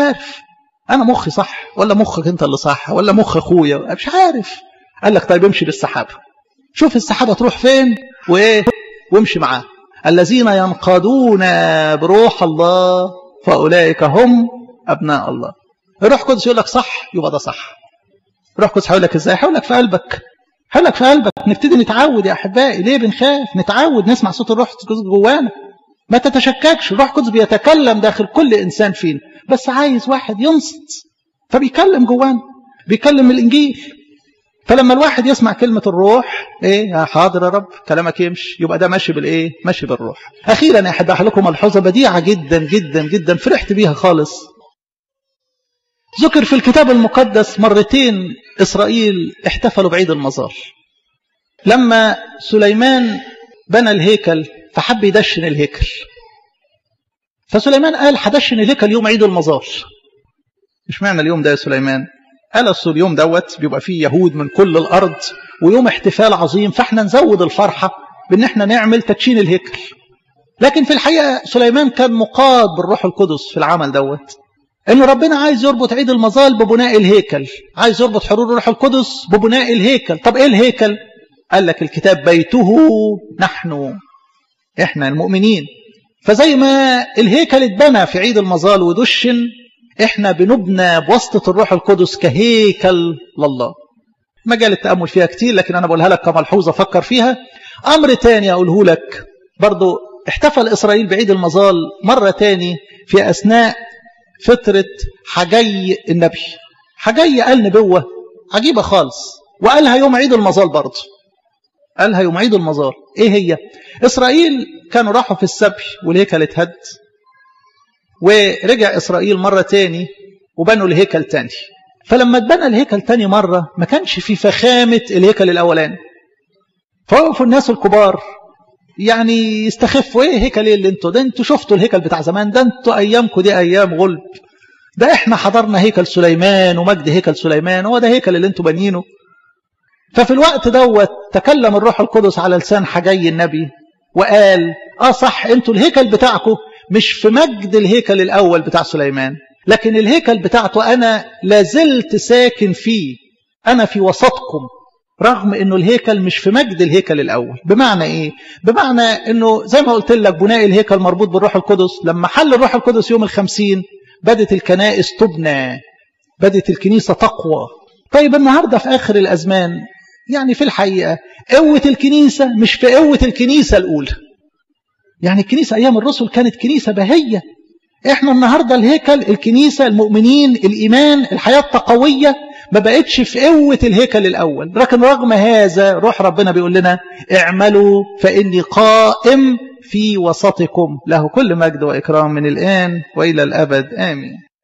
عارف انا مخي صح ولا مخك انت اللي صح ولا مخ اخويا مش عارف قال لك طيب امشي بالسحابه شوف السحابه تروح فين وايه وامشي معاه الذين ينقادون بروح الله فاولئك هم ابناء الله الروح القدس يقول لك صح يبقى ده صح الروح القدس هيقول لك ازاي هيقول لك في قلبك هيقول لك في قلبك نبتدي نتعود يا احبائي ليه بنخاف نتعود نسمع صوت الروح القدس جوانا ما تتشككش الروح القدس بيتكلم داخل كل انسان فينا بس عايز واحد ينصت فبيكلم جوانا بيكلم الانجيل فلما الواحد يسمع كلمة الروح ايه يا حاضر يا رب كلامك يمشي يبقى ده ماشي بالايه ماشي بالروح اخيرا يا احبائي لكم ملحوظة بديعة جدا جدا جدا فرحت بيها خالص ذكر في الكتاب المقدس مرتين إسرائيل احتفلوا بعيد المزار لما سليمان بنى الهيكل فحب يدشن الهيكل فسليمان قال هدشن الهيكل يوم عيد المزار مش معنى اليوم ده يا سليمان قال اصل اليوم دوت بيبقى فيه يهود من كل الارض ويوم احتفال عظيم فاحنا نزود الفرحه بان احنا نعمل تدشين الهيكل لكن في الحقيقه سليمان كان مقاد بالروح القدس في العمل دوت ان ربنا عايز يربط عيد المظال ببناء الهيكل عايز يربط حضور الروح القدس ببناء الهيكل طب ايه الهيكل قال لك الكتاب بيته نحن احنا المؤمنين فزي ما الهيكل اتبنى في عيد المظال ودشن احنا بنبنى بواسطة الروح القدس كهيكل لله مجال التأمل فيها كتير لكن أنا بقولها لك كملحوظة فكر فيها أمر تاني أقوله لك برضو احتفل إسرائيل بعيد المظال مرة تاني في أثناء فترة حجي النبي حجي قال نبوة عجيبة خالص وقالها يوم عيد المظال برضه قالها يوم عيد المظال ايه هي اسرائيل كانوا راحوا في السبي والهيكل اتهد ورجع اسرائيل مرة تاني وبنوا الهيكل تاني فلما اتبنى الهيكل تاني مرة ما كانش في فخامة الهيكل الاولاني فوقفوا الناس الكبار يعني يستخفوا ايه هيكل ايه اللي انتوا ده انتوا شفتوا الهيكل بتاع زمان ده انتوا ايامكم دي ايام غلب ده احنا حضرنا هيكل سليمان ومجد هيكل سليمان هو ده هيكل اللي انتوا بانيينه ففي الوقت دوت تكلم الروح القدس على لسان حجي النبي وقال اه صح انتوا الهيكل بتاعكم مش في مجد الهيكل الاول بتاع سليمان لكن الهيكل بتاعته انا لازلت ساكن فيه انا في وسطكم رغم انه الهيكل مش في مجد الهيكل الاول بمعنى ايه بمعنى انه زي ما قلت لك بناء الهيكل مربوط بالروح القدس لما حل الروح القدس يوم الخمسين بدت الكنائس تبنى بدت الكنيسة تقوى طيب النهاردة في آخر الأزمان يعني في الحقيقة قوة الكنيسة مش في قوة الكنيسة الأولى يعني الكنيسة أيام الرسل كانت كنيسة بهية احنا النهاردة الهيكل الكنيسة المؤمنين الإيمان الحياة التقوية ما بقتش في قوة الهيكل الأول لكن رغم هذا روح ربنا بيقول لنا اعملوا فإني قائم في وسطكم له كل مجد وإكرام من الآن وإلى الأبد آمين